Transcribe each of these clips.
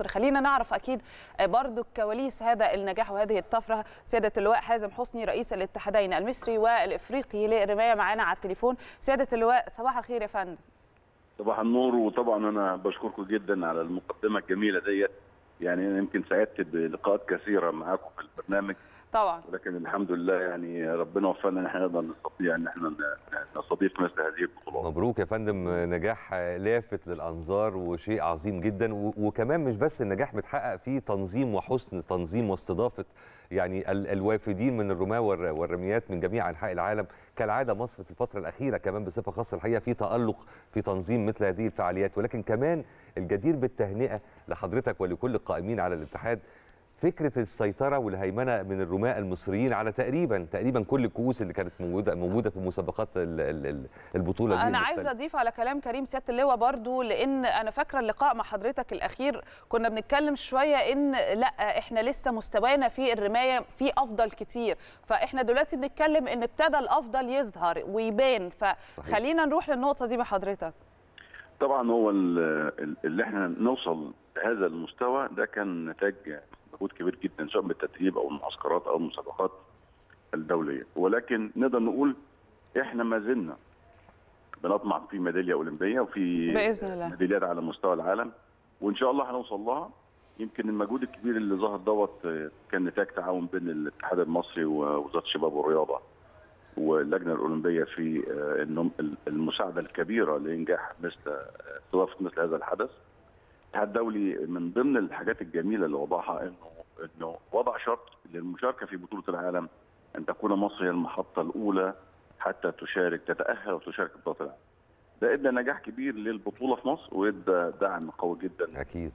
خلينا نعرف اكيد برضو كواليس هذا النجاح وهذه الطفره سياده اللواء حازم حسني رئيس الاتحادين المصري والافريقي للرمايه معانا على التليفون سياده اللواء صباح الخير يا فندم صباح النور وطبعا انا بشكركم جدا على المقدمه الجميله ديت يعني انا يمكن سعدت بلقاءات كثيره معاكم في البرنامج طبعا ولكن الحمد لله يعني ربنا وفقنا ان احنا نقدر نستطيع ان احنا نستضيف مثل هذه البطولات مبروك يا فندم نجاح لافت للانظار وشيء عظيم جدا وكمان مش بس النجاح متحقق فيه تنظيم وحسن تنظيم واستضافه يعني الوافدين من الرماة والرميات من جميع انحاء العالم كالعاده مصر في الفتره الاخيره كمان بصفه خاصه الحقيقه في تالق في تنظيم مثل هذه الفعاليات ولكن كمان الجدير بالتهنئه لحضرتك ولكل القائمين على الاتحاد فكره السيطره والهيمنه من الرماة المصريين على تقريبا تقريبا كل الكؤوس اللي كانت موجوده موجوده في مسابقات البطوله دي انا عايزه اضيف على كلام كريم سياده اللواء برضو لان انا فاكره اللقاء مع حضرتك الاخير كنا بنتكلم شويه ان لا احنا لسه مستوانا في الرمايه في افضل كتير فاحنا دلوقتي بنتكلم ان ابتدى الافضل يظهر ويبان فخلينا نروح للنقطه دي مع حضرتك طبعا هو اللي احنا نوصل لهذا المستوى ده كان نتاج مجهود كبير جدا سواء بالتدريب او المعسكرات او المسابقات الدوليه ولكن نقدر نقول احنا ما زلنا بنطمع في ميداليه اولمبيه وفي باذن الله ميداليات على مستوى العالم وان شاء الله هنوصل لها يمكن المجهود الكبير اللي ظهر دوت كان نتاج تعاون بين الاتحاد المصري ووزاره الشباب والرياضه واللجنه الاولمبيه في المساعده الكبيره لانجاح مثل استضافه مثل هذا الحدث الاتحاد الدولي من ضمن الحاجات الجميله اللي وضعها انه انه وضع شرط للمشاركه في بطوله العالم ان تكون مصر هي المحطه الاولى حتى تشارك تتاهل وتشارك في بطوله العالم. ده ادى نجاح كبير للبطوله في مصر وادى دعم قوي جدا اكيد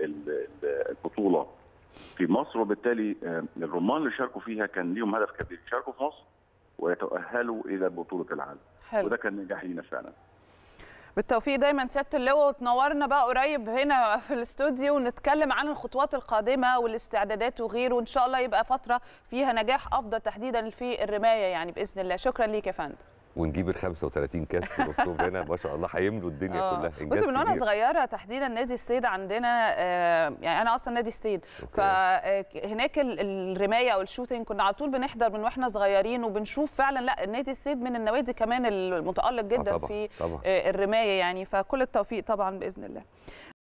البطوله في مصر وبالتالي الرمان اللي شاركوا فيها كان ليهم هدف كبير يشاركوا في مصر ويتاهلوا الى بطوله العالم. حلو. وده كان نجاح لينا فعلا. بالتوفيق دايما سياده اللواء وتنورنا بقى قريب هنا في الاستوديو ونتكلم عن الخطوات القادمه والاستعدادات وغيره وان شاء الله يبقى فتره فيها نجاح افضل تحديدا في الرمايه يعني باذن الله شكرا ليك يا فندم ونجيب ال 35 كاس في الاسطوب هنا ما شاء الله هيملوا الدنيا آه. كلها بصي من وانا صغيره تحديدا نادي السيد عندنا آه يعني انا اصلا نادي السيد فهناك الرمايه او الشوتنج كنا على طول بنحضر من واحنا صغيرين وبنشوف فعلا لا نادي السيد من النوادي كمان المتالق جدا آه طبعًا. في طبعًا. آه الرمايه يعني فكل التوفيق طبعا باذن الله